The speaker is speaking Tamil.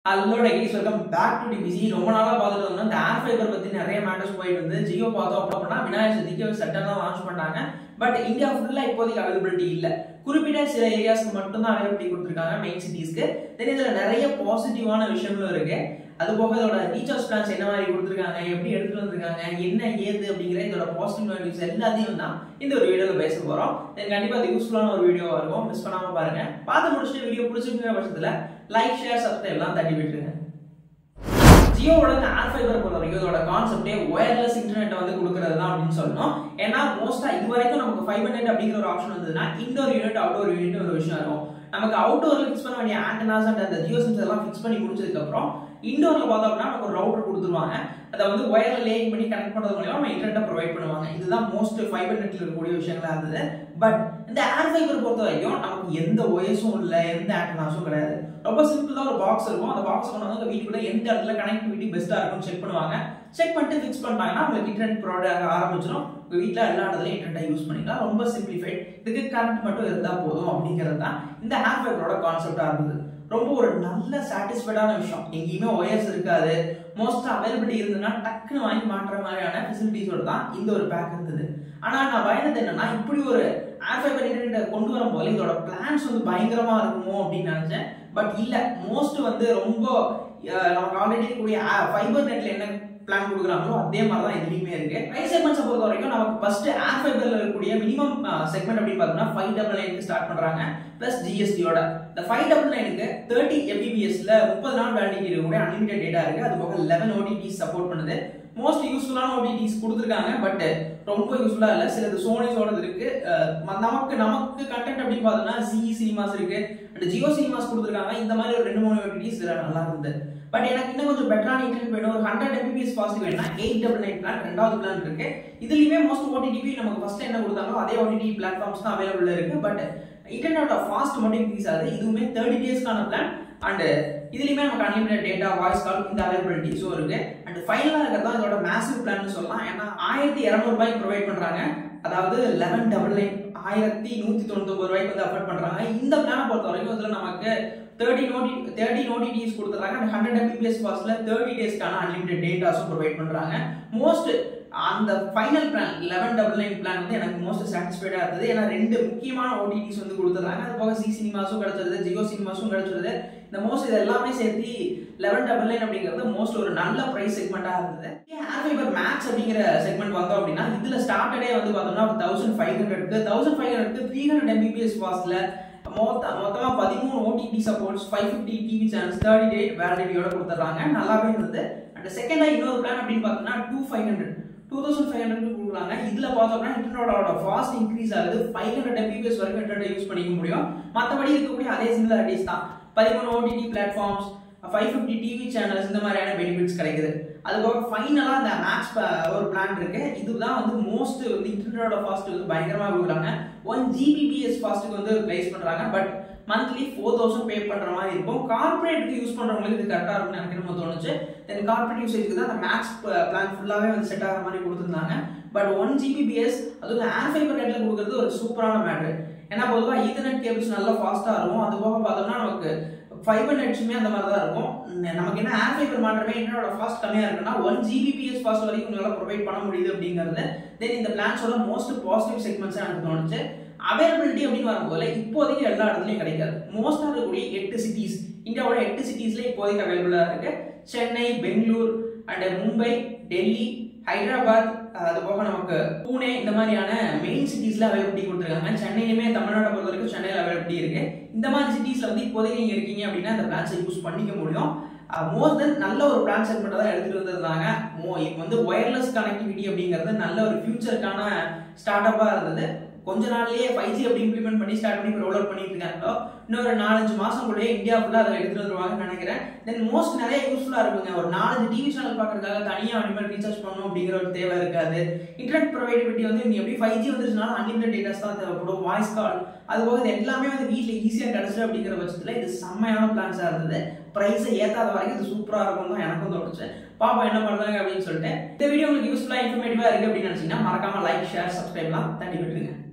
அல்லோட கைஸ் வெல்கம் பேக் டு டிபிசி ரொம்ப நாளா பார்த்துட்டு வந்தோம் இந்த ஏர் ஃபைபர் பத்தி நிறைய மேட்டர்ஸ் போயிட்டு வந்து ஜியோ பார்த்தோம் அப்படின்னா விநாயகர் சதுர்த்திக்கு செட்டர் தான் லான்ச் பண்ணாங்க பட் இந்தியா ஃபுல்லா இப்போதைக்கு அவைலபிலிட்டி இல்ல குறிப்பிட்ட சில ஏரியாஸ்க்கு மட்டும் தான் அவைலபிலிட்டி கொடுத்துருக்காங்க மெயின் சிட்டிஸ்க்கு தென் இதுல நிறைய பாசிட்டிவான விஷயங்களும் இருக்கு அது போக இதோட ரீசார்ஜ் பிளான்ஸ் என்ன மாதிரி கொடுத்துருக்காங்க எப்படி எடுத்துட்டு வந்திருக்காங்க என்ன ஏது அப்படிங்கிற இதோட பாசிட்டிவ் வேல்யூஸ் எல்லாத்தையும் தான் இந்த ஒரு வீடியோல பேச போறோம் தென் கண்டிப்பா அது யூஸ்ஃபுல்லான ஒரு வீடியோவா இருக்கும் மிஸ் பண்ணாம பாருங்க பார்த்து முடிச்சுட்டு வீடியோ பிடிச்சிருக்கிற பட்சத்துல லைக் ஷேர் சப்ஸ்கிரைப் எல்லாம் தட்டி விட்டுருங்க ஜியோவோட இந்த ஏர் ஃபைபர் பொறுத்த வரைக்கும் இதோட கான்செப்டே ஒயர்லெஸ் இன்டர்நெட் வந்து கொடுக்கறது தான் அப்படின்னு சொல்லணும் ஏன்னா மோஸ்டா இது வரைக்கும் நமக்கு ஃபைபர் நெட் அப்படிங்கிற ஒரு ஆப்ஷன் வந்ததுன்னா இன்டோர் யூனிட் அவுட்டோர் யூனிட் ஒரு விஷயம் இருக்கும் நமக்கு அவுட்டோர்ல ஃபிக்ஸ் பண்ண வேண்டிய ஆண்டனாஸ் அண்ட் அந்த ஜியோ சிம்ஸ் எல்லாம் ஃபிக்ஸ் பண்ணி முடிச்சதுக்கு அப்புறம் இன்டோர்ல பார்த்தோம் அப்படின்னா நமக்கு ஒரு ரவுட்டர் கொடுத்துருவாங்க அதை வந்து ஒயர்ல லேயிங் பண்ணி கனெக்ட் பண்றது மூலமா நம்ம இன்டர்நெட் ப்ரொவைட் பண்ணுவாங்க இதுதான் மோஸ்ட் ஃபைபர் நெட்ல இருக்கக்கூடிய விஷயங்களா இருந்தது பட் இந்த ஏர் ஃபைபர் பொறுத்த வரைக்கும் நமக்கு எந்த ஒயர்ஸும் இல்லை எந்த ஆண்டனாஸும் கிடையாது ரொம்ப சிம்பிளா ஒரு பாக்ஸ் இருக்கும் அந்த பாக்ஸ் கொண்டு வந்து வீட்டுக்குள்ள எந்த இடத்துல கனெக்டிவிட்டி பெஸ்ட்டா இருக்கும்னு செக் பண்ணுவாங்க செக் பண்ணிட்டு ஃபிக்ஸ் பண்ணிட்டாங்கன்னா உங்களுக்கு இன்டர்நெட் ப்ராடக்ட் ஆரம்பிச்சிடும் உங்க வீட்டில் எல்லா இடத்துலையும் இன்டர்நெட் யூஸ் பண்ணிக்கலாம் ரொம்ப சிம்பிளிஃபைட் இதுக்கு கரண்ட் மட்டும் இருந்தால் போதும் அப்படிங்கிறது தான் இந்த ஏர் ஃபைபரோட கான்செப்டா இருந்தது ரொம்ப ஒரு நல்ல சாட்டிஸ்ஃபைடான விஷயம் எங்கேயுமே ஒயர்ஸ் இருக்காது மோஸ்ட் அவைலபிலிட்டி இருந்ததுன்னா டக்குன்னு வாங்கி மாட்டுற மாதிரியான ஃபெசிலிட்டிஸோட தான் இந்த ஒரு பேக் இருந்தது ஆனா நான் பயந்தது என்னன்னா இப்படி ஒரு ஏர் ஃபைபர் இன்டர்நெட் கொண்டு வரும் போது இதோட பிளான்ஸ் வந்து பயங்கரமா இருக்குமோ அப்படின்னு நினைச்சேன் பட் இல்ல மோஸ்ட் வந்து ரொம்ப அஹ், நமக்கு ஆல்ரெடி இருக்கக்கூடிய ஃபைபர் நெட்ல என்ன பிளான் கொடுக்குறாங்களோ அதே மாதிரி தான் இதுலயுமே இருக்கு பிரைஸ் செக்மெண்ட்ஸ் பொறுத்த வரைக்கும் நமக்கு ஃபர்ஸ்ட் ஏர் ஃபைபர்ல இருக்கக்கூடிய மினிமம் செக்மெண்ட் அப்படின்னு பார்த்தோம்னா ஃபைவ் டபுள் நைனுக்கு ஸ்டார்ட் பண்றாங்க பிளஸ் ஜிஎஸ்டியோட இந்த ஃபைவ் டபுள் நைனுக்கு தேர்ட்டி எம்பிபிஎஸ்ல முப்பது நாள் வேலிடிட்டி இருக்கக்கூடிய அன்லிமிடெட் டேட்டா இருக்கு அது போக லெவன் ஓடிடி சப்போர்ட் பண்ணுது மோஸ்ட் யூஸ்ஃபுல்லான ஓடிடிஸ் கொடுத்துருக்காங்க பட் ரொம்ப யூஸ்ஃபுல்லா இல்ல சிலது சோனிஸோடது இருக்கு அஹ் ம- நமக்கு நமக்கு கண்டென்ட் அப்படின்னு பார்த்தோம்னா ஜி சினிமாஸ் இருக்கு அண்ட் ஜியோ சினிமாஸ் கொடுத்துருக்காங்க இந்த மாதிரி ஒரு ரெண்டு மூணு ஓடிடிஸ் இதுல நல்லா இருந்தது பட் எனக்கு இன்னும் கொஞ்சம் பெட்டரான இன்டர்நெட் வேணும் ஒரு ஹண்ட்ரட் எம்பிபிஎஸ் ஃபாஸ்ட் வேணும்னா எயிட் டபுள் நைன் பிளான் ரெண்டாவது பிளான் இருக்கு இதுலயுமே மோஸ்ட் ஓடிடிபி நமக்கு ஃபர்ஸ்ட் என்ன கொடுத்தாங்களோ அதே ஓடிடி பிளாட்ஃபார்ம்ஸ் தான் அவைலபிள் இருக்கு பட் இன்டர்நெட்டோட ஃபாஸ்ட் மட்டும் இன்க்ரீஸ் ஆகுது இதுவுமே தேர்ட்டி டேஸ்க்கான பிளான் அண்ட் இதுலயுமே நமக்கு அன்லிமிட்டட் டேட்டா வாய்ஸ் கால் இந்த அவைலபிலிட்டிஸும் இருக்கு அண்ட் ஃபைனலாக இருக்கிறது தான் இதோட மேசிவ் பிளான் சொல்லலாம் ஏன்னா ஆயிரத்தி இரநூறு ரூபாய்க்கு ப்ரொவைட் பண்றாங்க அதாவது லெவன் டபுள் நைன் ஆயிரத்தி நூத்தி தொண்ணூத்தி ரூபாய்க்கு வந்து அஃபோர்ட் பண்றாங்க இந்த பிளானை பொறுத்த வரைக்கும் இதுல நமக்கு தேர்ட்டி நோட்டி தேர்ட்டி நோட்டிடிஸ் கொடுத்துறாங்க அண்ட் ஹண்ட்ரட் எம்பிபிஎஸ் ஃபாஸ்ட்ல தேர்ட்டி டேஸ்க்கான அன்லிமிட்டட் டேட்டாஸும் ப்ரொவைட் பண்றாங்க மோஸ்ட் அந்த final plan eleven double nine plan வந்து எனக்கு மோஸ்ட் சாட்டிஸ்ஃபைடா இருந்தது ஏன்னா ரெண்டு முக்கியமான ஓடிடிஸ் வந்து கொடுத்துறாங்க அது போக சி சினிமாஸும் கிடைச்சிருது ஜியோ சினிமாஸும் கிடைச்சிருது இந்த மோஸ்ட் இது எல்லாமே சேர்த்து லெவன் டபுள் நைன் அப்படிங்கிறது மோஸ்ட் ஒரு நல்ல பிரைஸ் செக்மெண்டா இருந்தது ஏர் ஃபைபர் மேக்ஸ் அப்படிங்கிற செக்மெண்ட் வந்தோம் அப்படின்னா இதுல ஸ்டார்டடே வந்து பார்த்தோம்னா தௌசண்ட் ஃபைவ் ஹண்ட்ரட்க்கு தௌசண்ட் ஃபைவ் ஹண்ட்ரட்க்கு த்ரீ ஹண்ட்ரட் எம்பிபிஎஸ் ஃபாஸ்ட்ல மொத்த மொத்தமா பதிமூணு OTT supports five fifty TV channels thirty day வேலிடிட்டியோட கொடுத்துட்றாங்க நல்லாவே இருந்தது அண்ட் செகண்டா இன்னொரு பிளான் அப்படின்னு பார்த்தோம்னா two five hundred two thousand five hundred கொடுக்குறாங்க இதுல பார்த்தோம்னா இன்டர்நெட்டோட ஃபாஸ்ட் இன்க்ரீஸ் ஆகுது ஃபைவ் ஹண்ட்ரட் எம்பிபிஎஸ் வரைக்கும் இன்டர்நெட் யூஸ் பண்ணிக்க முடியும் மற்றபடி இருக்கக்கூடிய அதே சிமிலாரிட்டிஸ் தான் பதிமூணு OTT platforms five fifty TV channels இந்த மாதிரியான பெனிஃபிட்ஸ் கிடைக்குது அது போக ஃபைனலாக அந்த மேக்ஸ் ஒரு பிளான் இருக்கு இதுதான் வந்து மோஸ்ட் வந்து இன்டர்நெட்டோட ஃபாஸ்ட் வந்து பயங்கரமாக கொடுக்குறாங்க ஒன் ஜிபிபிஎஸ் ஃபாஸ்ட்டுக்கு வந்து பிளேஸ் பண்ணுறாங்க but monthly four thousand pay பண்ணுற மாதிரி இருக்கும் கார்பரேட்டுக்கு யூஸ் பண்ணுறவங்களுக்கு இது கரெக்டாக இருக்கும்னு எனக்கு என்னமோ தோணுச்சு தென் கார்பரேட் யூசேஜ்க்கு தான் அந்த மேக்ஸ் பிளான் ஃபுல்லாகவே வந்து செட் ஆகிற மாதிரி கொடுத்துருந்தாங்க பட் ஒன் ஜிபிபிஎஸ் அதுவும் ஏர் ஃபைபர் நெட்டில் கொடுக்குறது ஒரு சூப்பரான மேட்ரு ஏன்னா பொதுவாக ஈத்தர்நெட் கேபிள்ஸ் நல்லா ஃபாஸ்ட்டாக இருக்கும் அது போக பார்த்தோம்னா நமக்கு ஃபைபர் நெட்ஸுமே அந்த மாதிரி தான் இருக்கும் ந- நமக்கு என்ன ஏர் ஃபைபர் மாற்றமே என்னோட ஃபாஸ்ட் கம்மியாக இருக்குன்னா ஒன் ஜிபிபிஎஸ் ஃபாஸ்ட் வரைக்கும் உங்களால் ப்ரொவைட் பண்ண முடியுது அப்படிங்கிறது தென் இந்த பிளான்ஸோட மோஸ்ட் பாசிட்டிவ் செக்மெண்ட்ஸ் எனக்கு தோணுச்சு அவைலபிலிட்டி அப்படின்னு வரும்போது இப்போதைக்கு எல்லா இடத்துலையும் கிடைக்காது மோஸ்டாக இருக்கக்கூடிய எட்டு சிட்டிஸ் இந்தியாவோட எட்டு சிட்டிஸ்ல இப்போதைக்கு அவைலபிளாக இருக்கு சென்னை பெங்களூர் அண்ட் மும்பை டெல்லி ஹைதராபாத் அது போக நமக்கு பூனே இந்த மாதிரியான மெயின் சிட்டிஸ்ல அவைலபிலிட்டி கொடுத்துருக்காங்க சென்னையிலுமே தமிழ்நாட்டை பொறுத்த வரைக்கும் சென்னையில் அவைலபிலிட்டி இருக்கு இந்த மாதிரி சிட்டிஸ்ல வந்து இப்போதைக்கு நீங்க இருக்கீங்க அப்படின்னா இந்த பிளான்ஸை யூஸ் பண்ணிக்க முடியும் மோர் தென் நல்ல ஒரு பிளான் செக்மெண்ட் தான் எடுத்துட்டு வந்திருந்தாங்க மோ இப்போ வந்து ஒயர்லெஸ் கனெக்டிவிட்டி அப்படிங்கிறது நல்ல ஒரு ஃபியூச்சருக்கான ஸ்டார்ட் அப்பா இருந்தது கொஞ்ச நாள்லயே ஃபைவ் ஜி அப்படி இம்ப்ளிமெண்ட் பண்ணி ஸ்டார்ட் பண்ணி ரோல் அவுட் பண்ணிட்டு இருக்காங்களோ இன்னொரு நாலஞ்சு மாசம் கூட இந்தியா ஃபுல்லா அதை எடுத்துட்டு வந்துருவாங்கன்னு நினைக்கிறேன் தென் மோஸ்ட் நிறைய யூஸ்ஃபுல்லா இருக்குங்க ஒரு நாலஞ்சு டிவி சேனல் பார்க்கறதுக்காக தனியா அனிமல் ரீசார்ஜ் பண்ணணும் அப்படிங்கிற ஒரு தேவை இருக்காது இன்டர்நெட் ப்ரொவைடபிலிட்டி வந்து நீ எப்படி ஃபைவ் ஜி வந்துருச்சுனாலும் அன்லிமிட்டட் டேட்டாஸ் தான் தேவைப்படும் வாய்ஸ் கால் அது போக இது எல்லாமே வந்து வீட்டில் ஈஸியாக கிடைச்சிது அப்படிங்கிற பட்சத்தில் இது செம்மையான பிளான்ஸாக இருந்தது ப்ரைஸை ஏற்றாத வரைக்கும் இது சூப்பராக இருக்கும் தான் எனக்கும் தோணுச்சு பாப்பா என்ன பண்ணுறாங்க அப்படின்னு சொல்லிட்டு இந்த வீடியோ உங்களுக்கு யூஸ்ஃபுல்லாக இன்ஃபர்மேட்டிவாக இருக்குது அப்படின்னு நினச்சிங்கன்னா மறக்காம லைக் ஷேர் சப்ஸ்கிரைப்லாம் தட்டி விட்டுருங்க